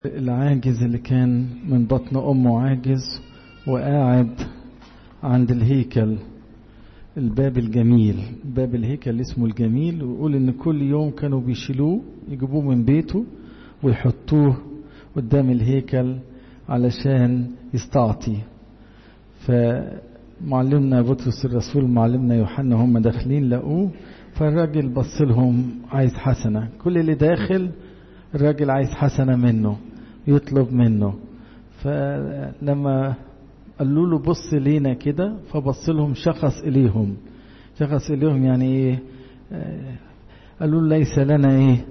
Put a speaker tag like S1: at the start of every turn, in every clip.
S1: العاجز اللي كان من بطن أمه عاجز وقاعد عند الهيكل الباب الجميل باب الهيكل اسمه الجميل ويقول ان كل يوم كانوا بيشيلوه يجيبوه من بيته ويحطوه قدام الهيكل علشان يستعطي فمعلمنا بطرس الرسول معلمنا يوحنا هم داخلين لقوه فالراجل بص لهم عايز حسنة كل اللي داخل الراجل عايز حسنة منه يطلب منه فلما قالوا له بص لينا كده فبص لهم شخص إليهم شخص إليهم يعني إيه قالوا له ليس لنا إيه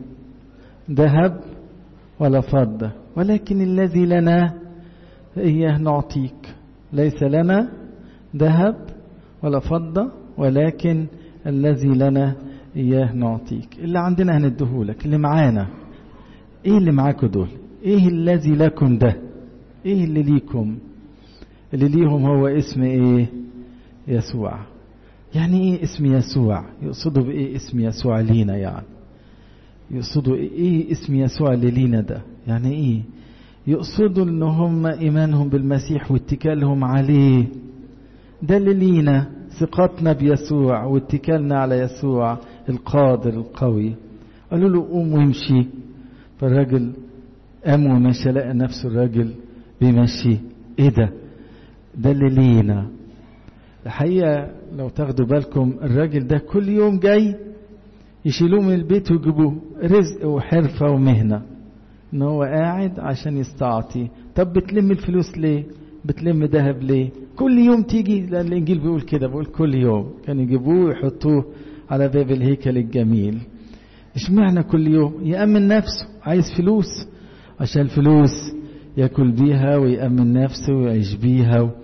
S1: ذهب ولا فضة ولكن الذي لنا إياه نعطيك ليس لنا ذهب ولا فضة ولكن الذي لنا إياه نعطيك اللي عندنا هندهولك اللي معانا ايه اللي معاكم دول ايه الذي لكم ده ايه اللي ليكم اللي ليهم هو اسم ايه يسوع يعني ايه اسم يسوع يقصدوا بايه اسم يسوع لينا يعني يقصدوا ايه اسم يسوع اللي لينا ده يعني ايه يقصدوا ان هم ايمانهم بالمسيح واتكالهم عليه ده اللي لينا ثقتنا بيسوع واتكالنا على يسوع القادر القوي قالوا له قوم وامشي فالراجل قام ومشى لقى نفسه الراجل بيمشي ايه ده ده اللي لينا الحقيقة لو تاخدوا بالكم الراجل ده كل يوم جاي يشيلوه من البيت ويجيبوه رزق وحرفة ومهنة ان هو قاعد عشان يستعطي طب بتلم الفلوس ليه بتلم ذهب ليه كل يوم تيجي لان الانجيل بيقول كده بيقول كل يوم كان يجيبوه ويحطوه على باب الهيكل الجميل اشمعنى كل يوم يأمن نفسه عايز فلوس عشان الفلوس ياكل بيها ويأمن نفسه ويعيش بيها و...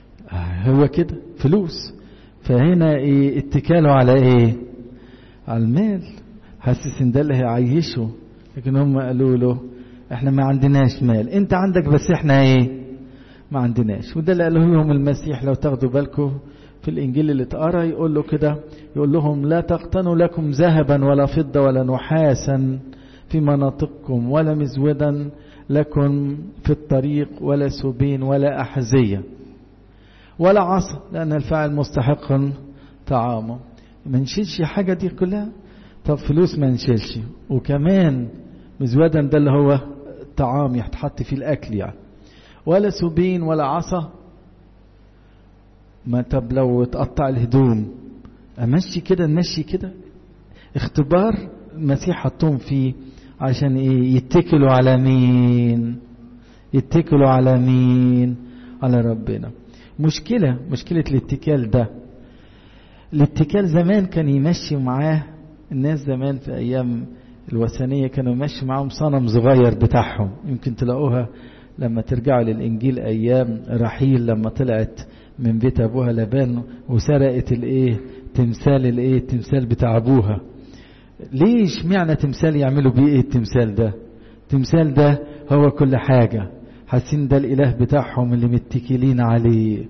S1: هو كده فلوس فهنا ايه اتكاله على ايه على المال حاسس ان ده اللي هيعيشه لكن هم قالوا له احنا ما عندناش مال انت عندك بس احنا ايه ما عندناش وده اللي قاله لهم المسيح لو تاخدوا بالكم في الإنجيل اللي اتقرا يقول له كده يقول لهم لا تقتنوا لكم ذهبا ولا فضة ولا نحاسا في مناطقكم ولا مزودا لكم في الطريق ولا سبين ولا أحذية ولا عصا لأن الفاعل مستحق طعامه ما نشيلش حاجة دي كلها طب فلوس ما نشيلش وكمان مزودا ده اللي هو الطعام يتحط فيه الأكل يعني ولا سبين ولا عصا ما طب لو تقطع الهدوم امشي كده نمشي كده اختبار المسيح حطهم فيه عشان ايه يتكلوا على مين يتكلوا على مين على ربنا مشكلة مشكلة الاتكال ده الاتكال زمان كان يمشي معاه الناس زمان في ايام الوثنية كانوا يمشي معاهم صنم صغير بتاعهم يمكن تلاقوها لما ترجعوا للإنجيل أيام رحيل لما طلعت من بيت أبوها لبان وسرقت الإيه تمثال الإيه التمثال بتاع أبوها ليش معنى تمثال يعملوا بيه إيه التمثال ده التمثال ده هو كل حاجة حاسين ده الإله بتاعهم اللي متكلين عليه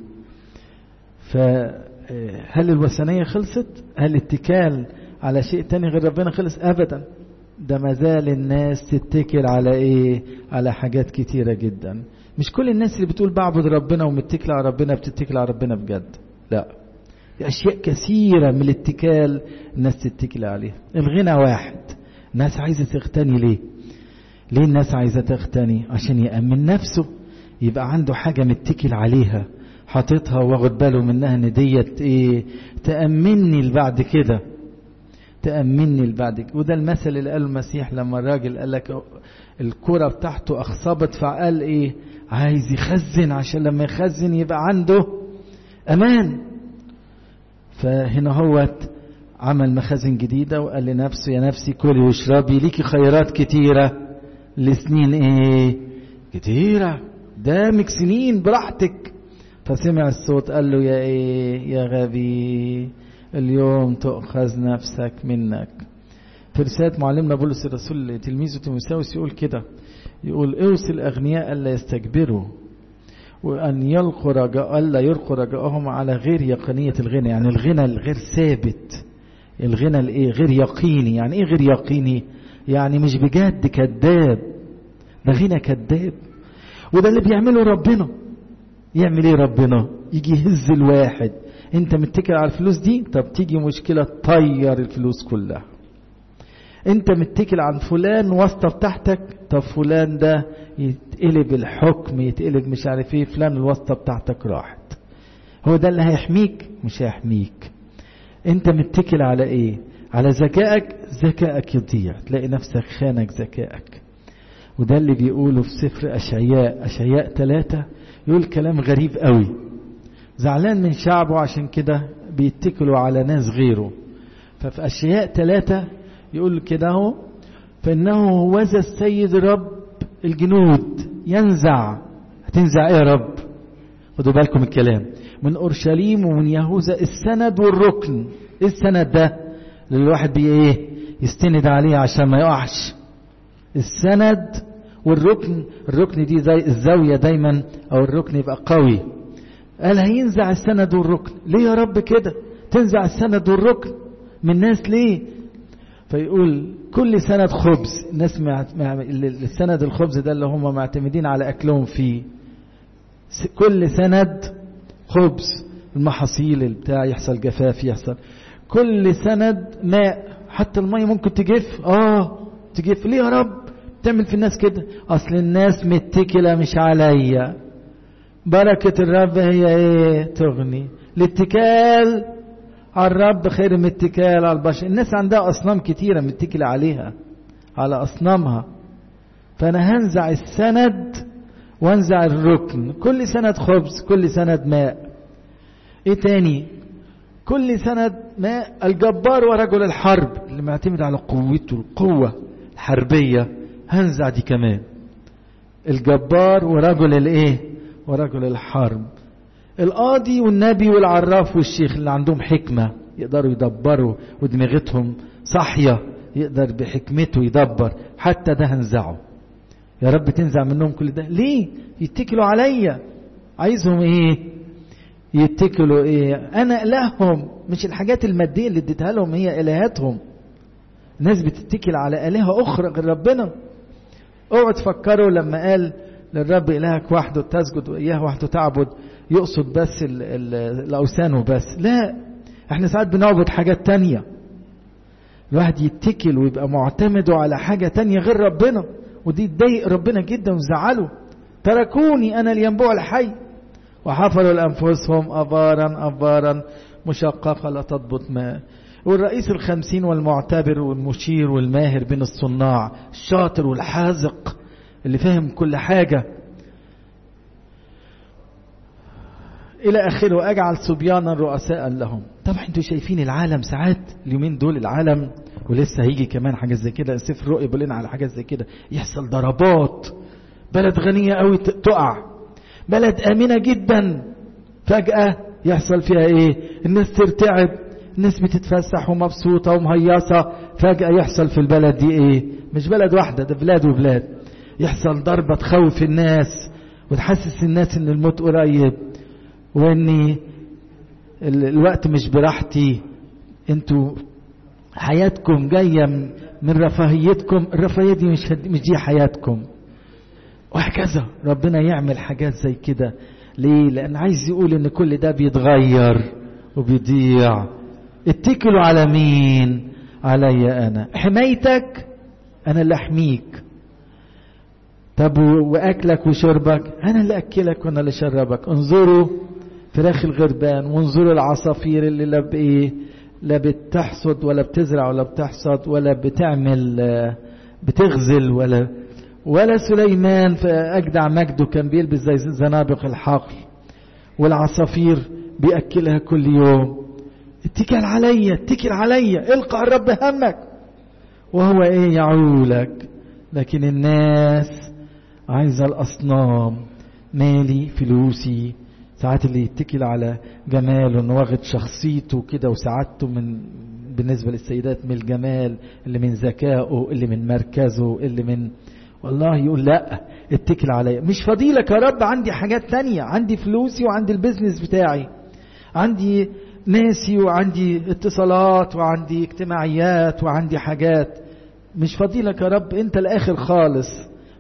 S1: فهل الوثنية خلصت هل الاتكال على شيء تاني غير ربنا خلص أبدا ده مازال الناس تتكل على ايه على حاجات كتيرة جدا مش كل الناس اللي بتقول بعبد ربنا ومتكل على ربنا بتتكل على ربنا بجد لا في اشياء كثيرة من الاتكال الناس تتكل عليها الغنى واحد الناس عايزة تغتني ليه ليه الناس عايزة تغتني عشان يأمن نفسه يبقى عنده حاجة متكل عليها حاططها واخد باله منها ان ديت ايه تأمني لبعد كده تأمني لبعدك وده المثل اللي قاله المسيح لما الراجل قال لك الكرة بتاعته أخصبت فقال إيه عايز يخزن عشان لما يخزن يبقى عنده أمان فهنا هو عمل مخازن جديدة وقال لنفسه يا نفسي كلي واشربي ليكي خيرات كتيرة لسنين ايه كتيرة دامك سنين براحتك فسمع الصوت قال له يا ايه يا غبي اليوم تؤخذ نفسك منك في رسالة معلمنا بولس الرسول لتلميذه تيموثاوس يقول كده يقول اوصي الأغنياء ألا يستكبروا وأن يلقوا رجاء ألا يلقوا رجاءهم على غير يقينية الغنى يعني الغنى الغير ثابت الغنى الايه غير يقيني يعني ايه غير يقيني يعني مش بجد كذاب ده غنى كذاب وده اللي بيعمله ربنا يعمل ايه ربنا يجي يهز الواحد انت متكل على الفلوس دي طب تيجي مشكلة تطير الفلوس كلها انت متكل عن فلان واسطة بتاعتك طب فلان ده يتقلب الحكم يتقلب مش عارف ايه فلان الواسطة بتاعتك راحت هو ده اللي هيحميك مش هيحميك انت متكل على ايه على ذكائك ذكائك يضيع تلاقي نفسك خانك ذكائك وده اللي بيقوله في سفر أشعياء أشعياء ثلاثة يقول كلام غريب قوي زعلان من شعبه عشان كده بيتكلوا على ناس غيره ففي أشعياء ثلاثة يقول كده هو فإنه هوذا السيد رب الجنود ينزع هتنزع ايه يا رب خدوا بالكم الكلام من أورشليم ومن يهوذا السند والركن ايه السند ده اللي الواحد بي ايه يستند عليه عشان ما يقعش السند والركن الركن دي زي الزاوية دايما او الركن يبقى قوي قال هينزع السند والركن ليه يا رب كده تنزع السند والركن من الناس ليه فيقول كل سند خبز الناس مع... مع... السند الخبز ده اللي هم معتمدين على اكلهم فيه كل سند خبز المحاصيل بتاع يحصل جفاف يحصل كل سند ماء حتى المية ممكن تجف اه تجف ليه يا رب تعمل في الناس كده اصل الناس متكلة مش عليا بركة الرب هي ايه تغني الاتكال على الرب خير من اتكال على البشر الناس عندها اصنام كتيرة متكلة عليها على اصنامها فانا هنزع السند وانزع الركن كل سند خبز كل سند ماء ايه تاني كل سند ماء الجبار ورجل الحرب اللي معتمد على قوته القوة الحربية هنزع دي كمان الجبار ورجل الايه ورجل الحرب القاضي والنبي والعراف والشيخ اللي عندهم حكمة يقدروا يدبروا ودماغتهم صاحية يقدر بحكمته يدبر حتى ده هنزعه يا رب تنزع منهم كل ده ليه يتكلوا عليا عايزهم ايه يتكلوا ايه انا الههم مش الحاجات الماديه اللي اديتها لهم هي الهاتهم الناس بتتكل على الهه اخرى غير ربنا اوعوا تفكروا لما قال للرب الهك وحده تسجد واياه وحده تعبد يقصد بس ال ال الاوثان وبس لا احنا ساعات بنعبد حاجات تانية الواحد يتكل ويبقى معتمده على حاجة تانية غير ربنا ودي تضايق ربنا جدا وزعله تركوني انا الينبوع الحي وحفروا لانفسهم ابارا ابارا مشققه لا تضبط ماء والرئيس الخمسين والمعتبر والمشير والماهر بين الصناع الشاطر والحاذق اللي فاهم كل حاجة إلى آخره أجعل صبيانا رؤساء لهم طبعا انتوا شايفين العالم ساعات اليومين دول العالم ولسه هيجي كمان حاجة زي كده سفر رؤيا بيقول لنا على حاجات زي كده يحصل ضربات بلد غنية قوي تقع بلد آمنة جدا فجأة يحصل فيها ايه الناس ترتعب الناس بتتفسح ومبسوطة ومهيصة فجأة يحصل في البلد دي ايه مش بلد واحدة ده بلاد وبلاد يحصل ضربة تخوف الناس وتحسس الناس ان الموت قريب واني الوقت مش براحتي انتوا حياتكم جاية من رفاهيتكم الرفاهية دي مش, مش دي حياتكم وهكذا ربنا يعمل حاجات زي كده ليه لان عايز يقول ان كل ده بيتغير وبيضيع اتكلوا على مين علي انا حمايتك انا اللي احميك طب واكلك وشربك انا اللي اكلك وانا اللي شربك انظروا فراخ الغربان وانظروا العصافير اللي لا بايه لا بتحصد ولا بتزرع ولا بتحصد ولا بتعمل بتغزل ولا ولا سليمان في أجدع مجده كان بيلبس زي زنابق الحقل والعصافير بيأكلها كل يوم اتكل عليا اتكل عليا القى الرب همك وهو ايه يعولك لكن الناس عايزة الأصنام مالي فلوسي ساعات اللي يتكل على جماله واخد شخصيته كده وسعادته من بالنسبة للسيدات من الجمال اللي من ذكائه اللي من مركزه اللي من والله يقول لا اتكل عليا مش فضيلك يا رب عندي حاجات تانية عندي فلوسي وعندي البيزنس بتاعي عندي ناسي وعندي اتصالات وعندي اجتماعيات وعندي حاجات مش فضيلك يا رب انت الاخر خالص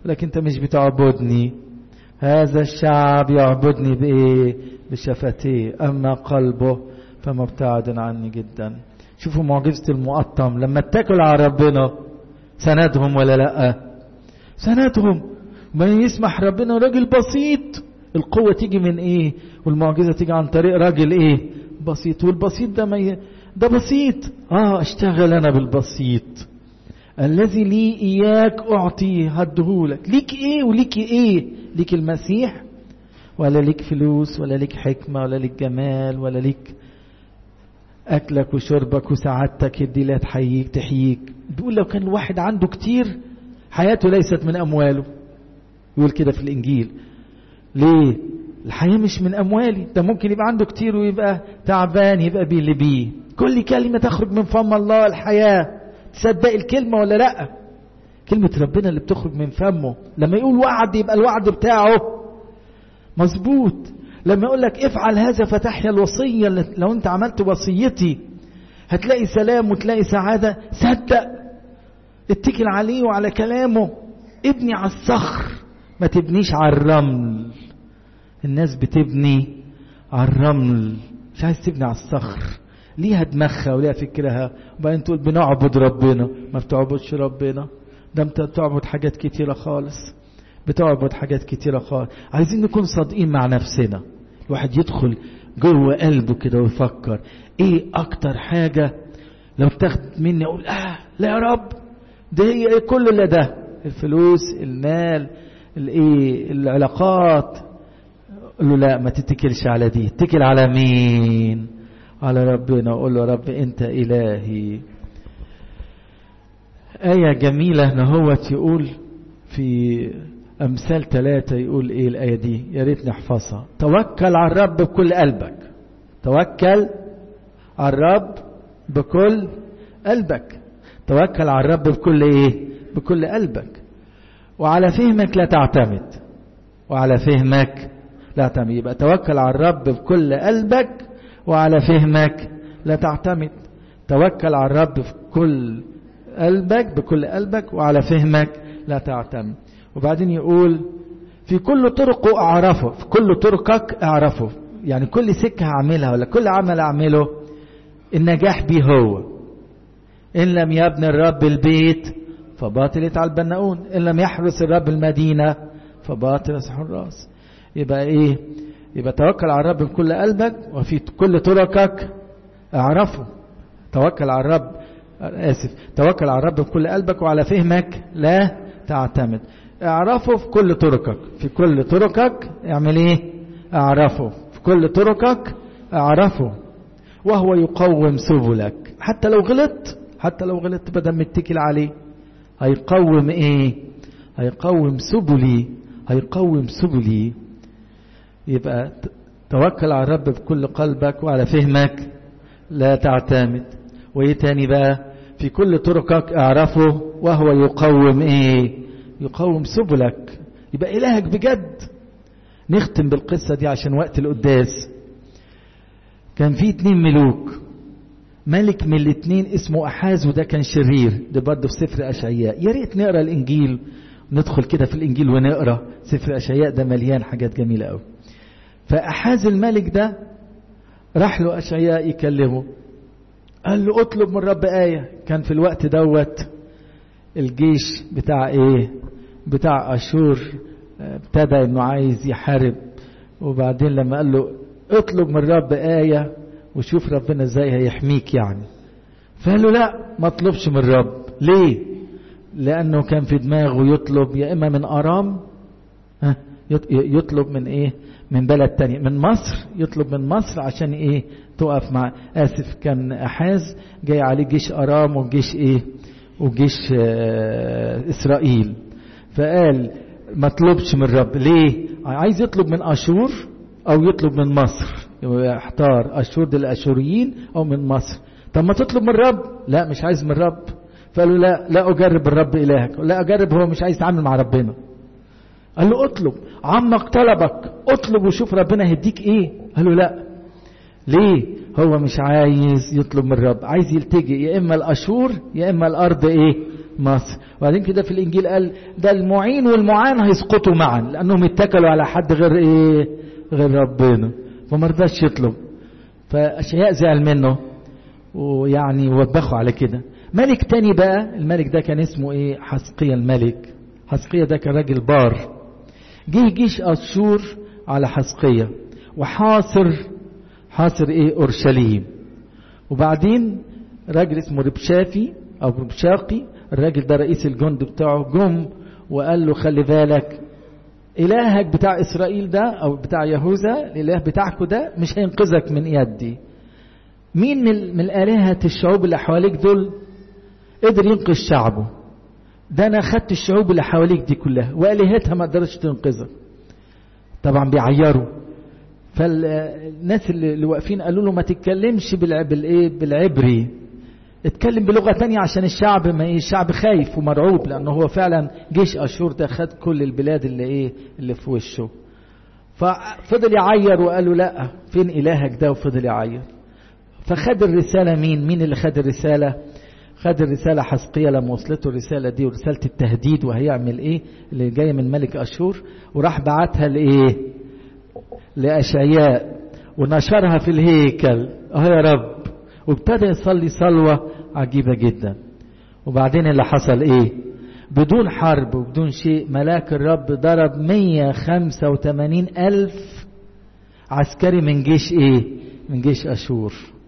S1: لكن انت مش بتعبدني هذا الشعب يعبدني بايه بشفتيه اما قلبه فمبتعد عني جدا شوفوا معجزة المقطم لما اتكلوا على ربنا سندهم ولا لا سندهم ما يسمح ربنا راجل بسيط القوة تيجي من ايه والمعجزة تيجي عن طريق راجل ايه بسيط والبسيط ده ما ي... ده بسيط اه اشتغل انا بالبسيط الذي لي اياك اعطي هدهولك ليك ايه وليك ايه ليك المسيح ولا ليك فلوس ولا ليك حكمة ولا ليك جمال ولا ليك اكلك وشربك وسعادتك دي لا تحييك تحييك بيقول لو كان الواحد عنده كتير حياته ليست من امواله يقول كده في الانجيل ليه الحياة مش من اموالي ده ممكن يبقى عنده كتير ويبقى تعبان يبقى بيه اللي بيه كل كلمة تخرج من فم الله الحياة تصدق الكلمة ولا لا كلمة ربنا اللي بتخرج من فمه لما يقول وعد يبقى الوعد بتاعه مظبوط لما يقول لك افعل هذا فتحيا الوصية لو انت عملت وصيتي هتلاقي سلام وتلاقي سعادة صدق اتكل عليه وعلى كلامه ابني على الصخر ما تبنيش على الرمل الناس بتبني على الرمل مش عايز تبني على الصخر ليها دماغها وليها فكرها وبعدين تقول بنعبد ربنا ما بتعبدش ربنا ده انت بتعبد حاجات كتيرة خالص بتعبد حاجات كتيرة خالص عايزين نكون صادقين مع نفسنا الواحد يدخل جوه قلبه كده ويفكر ايه اكتر حاجة لو تاخد مني اقول اه لا يا رب ده هي ايه كل اللي ده الفلوس المال الايه العلاقات قل له لا ما تتكلش على دي اتكل على مين على ربنا وقول له رب انت الهي آية جميلة نهوت يقول في أمثال ثلاثة يقول إيه الآية دي يا ريت نحفظها توكل على الرب بكل قلبك توكل على الرب بكل قلبك توكل على الرب بكل إيه بكل قلبك وعلى فهمك لا تعتمد وعلى فهمك لا تعتمد يبقى توكل على الرب بكل قلبك وعلى فهمك لا تعتمد توكل على الرب في كل قلبك بكل قلبك وعلى فهمك لا تعتمد وبعدين يقول في كل طرقه اعرفه في كل طرقك اعرفه يعني كل سكة هعملها ولا كل عمل اعمله النجاح بيه هو ان لم يبني الرب البيت فباطل يتعال البناؤون ان لم يحرس الرب المدينة فباطل يصح الراس يبقى ايه يبقى توكل على الرب بكل قلبك وفي كل طرقك اعرفه توكل على الرب اسف توكل على الرب بكل قلبك وعلى فهمك لا تعتمد اعرفه في كل طرقك في كل طرقك اعمل ايه اعرفه في كل طرقك اعرفه وهو يقوم سبلك حتى لو غلطت حتى لو غلطت بدل متكل عليه هيقوم ايه هيقوم سبلي هيقوم سبلي يبقى توكل على الرب بكل قلبك وعلى فهمك لا تعتمد وايه تاني بقى في كل طرقك اعرفه وهو يقوم ايه يقوم سبلك يبقى الهك بجد نختم بالقصة دي عشان وقت القداس كان في اتنين ملوك ملك من الاتنين اسمه احاز وده كان شرير ده برضه في سفر اشعياء يا ريت نقرا الانجيل ندخل كده في الانجيل ونقرا سفر اشعياء ده مليان حاجات جميله قوي فاحاز الملك ده راح له اشعياء يكلمه قال له اطلب من رب آية كان في الوقت دوت الجيش بتاع ايه بتاع اشور ابتدى انه عايز يحارب وبعدين لما قال له اطلب من رب آية وشوف ربنا ازاي هيحميك يعني فقال له لا ما اطلبش من رب ليه لانه كان في دماغه يطلب يا اما من ارام يطلب من ايه من بلد تاني من مصر يطلب من مصر عشان ايه تقف مع اسف كان احاز جاي عليه جيش ارام وجيش ايه وجيش آه اسرائيل فقال ما طلبش من رب ليه عايز يطلب من اشور او يطلب من مصر يحتار اشور دول الاشوريين او من مصر طب ما تطلب من رب لا مش عايز من رب فقالوا لا لا اجرب الرب الهك لا اجرب هو مش عايز يتعامل مع ربنا قال له اطلب عمك طلبك اطلب وشوف ربنا هيديك ايه قال له لا ليه هو مش عايز يطلب من الرب عايز يلتجئ يا اما الاشور يا اما الارض ايه مصر وبعدين كده في الانجيل قال ده المعين والمعان هيسقطوا معا لانهم اتكلوا على حد غير ايه غير ربنا فما رضاش يطلب فاشياء زعل منه ويعني وبخوا على كده ملك تاني بقى الملك ده كان اسمه ايه حسقية الملك حسقية ده كان راجل بار جه جيش اشور على حسقية وحاصر حاصر ايه اورشليم وبعدين راجل اسمه ربشافي او ربشاقي الراجل ده رئيس الجند بتاعه جم وقال له خلي بالك إلهك بتاع إسرائيل ده أو بتاع يهوذا الإله بتاعكو ده مش هينقذك من يدي مين من, من آلهة الشعوب اللي حواليك دول قدر ينقذ شعبه ده أنا خدت الشعوب اللي حواليك دي كلها وآلهتها ما قدرتش تنقذك طبعا بيعيروا فالناس اللي واقفين قالوا له ما تتكلمش بالايه بالعبري اتكلم بلغه تانية عشان الشعب ما ايه الشعب خايف ومرعوب لانه هو فعلا جيش اشور ده خد كل البلاد اللي ايه اللي في وشه ففضل يعير وقال له لا فين الهك ده وفضل يعير فخد الرساله مين مين اللي خد الرساله خد الرساله حسقيه لما وصلته الرساله دي ورساله التهديد وهيعمل ايه اللي جايه من ملك اشور وراح بعتها لايه لاشعياء ونشرها في الهيكل اه يا رب وابتدى يصلي صلوة عجيبة جدا وبعدين اللي حصل ايه بدون حرب وبدون شيء ملاك الرب ضرب 185 ألف عسكري من جيش ايه من جيش أشور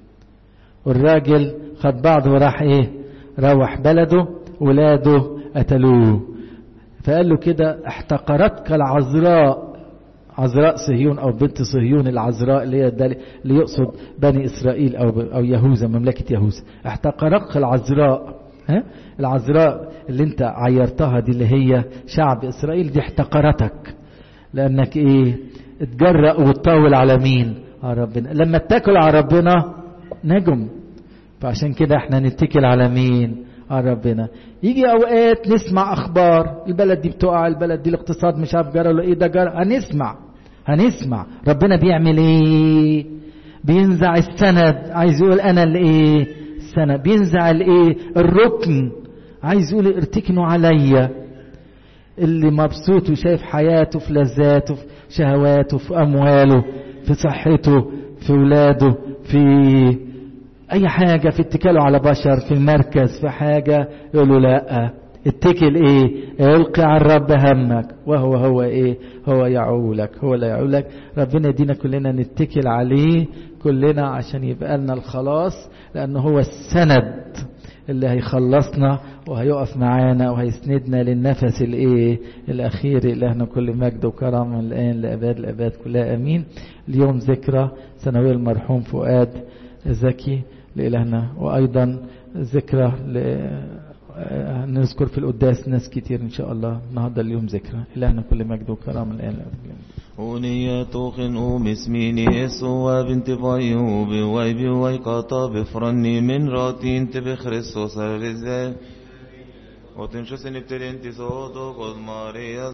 S1: والراجل خد بعضه وراح ايه روح بلده ولاده قتلوه فقال له كده احتقرتك العذراء عذراء صهيون او بنت صهيون العذراء اللي هي اللي يقصد بني اسرائيل او او يهوذا مملكه يهوذا احتقرك العذراء ها العذراء اللي انت عيرتها دي اللي هي شعب اسرائيل دي احتقرتك لانك ايه اتجرأ وتطاول على مين على ربنا لما اتكل على ربنا نجم فعشان كده احنا نتكل على مين على ربنا يجي اوقات نسمع اخبار البلد دي بتقع البلد دي الاقتصاد مش عارف جرى ولا ايه ده جرى هنسمع هنسمع ربنا بيعمل ايه بينزع السند عايز يقول انا الايه السند بينزع الايه الركن عايز يقول ارتكنوا عليا اللي مبسوط وشايف حياته في لذاته في شهواته في امواله في صحته في ولاده في اي حاجة في اتكاله على بشر في المركز في حاجة يقولوا لا اتكل ايه القي على الرب همك وهو هو ايه هو يعولك هو لا يعولك ربنا يدينا كلنا نتكل عليه كلنا عشان يبقى لنا الخلاص لان هو السند اللي هيخلصنا وهيقف معانا وهيسندنا للنفس الايه الاخير الهنا كل مجد وكرم من الان لاباد الاباد كلها امين اليوم ذكرى سنوية المرحوم فؤاد زكي لإلهنا وأيضا ذكرى ل... نذكر في القداس ناس كتير إن شاء الله النهارده اليوم ذكرى إلهنا كل مجد وكرامة الآن
S2: أونية توخن أوم اسميني يسوع بنت فايوب ويبي ويقاطا بفرني من راتين تبي خريستوس الرزاق وتنشسن ابتلين تسوتو قد ماريا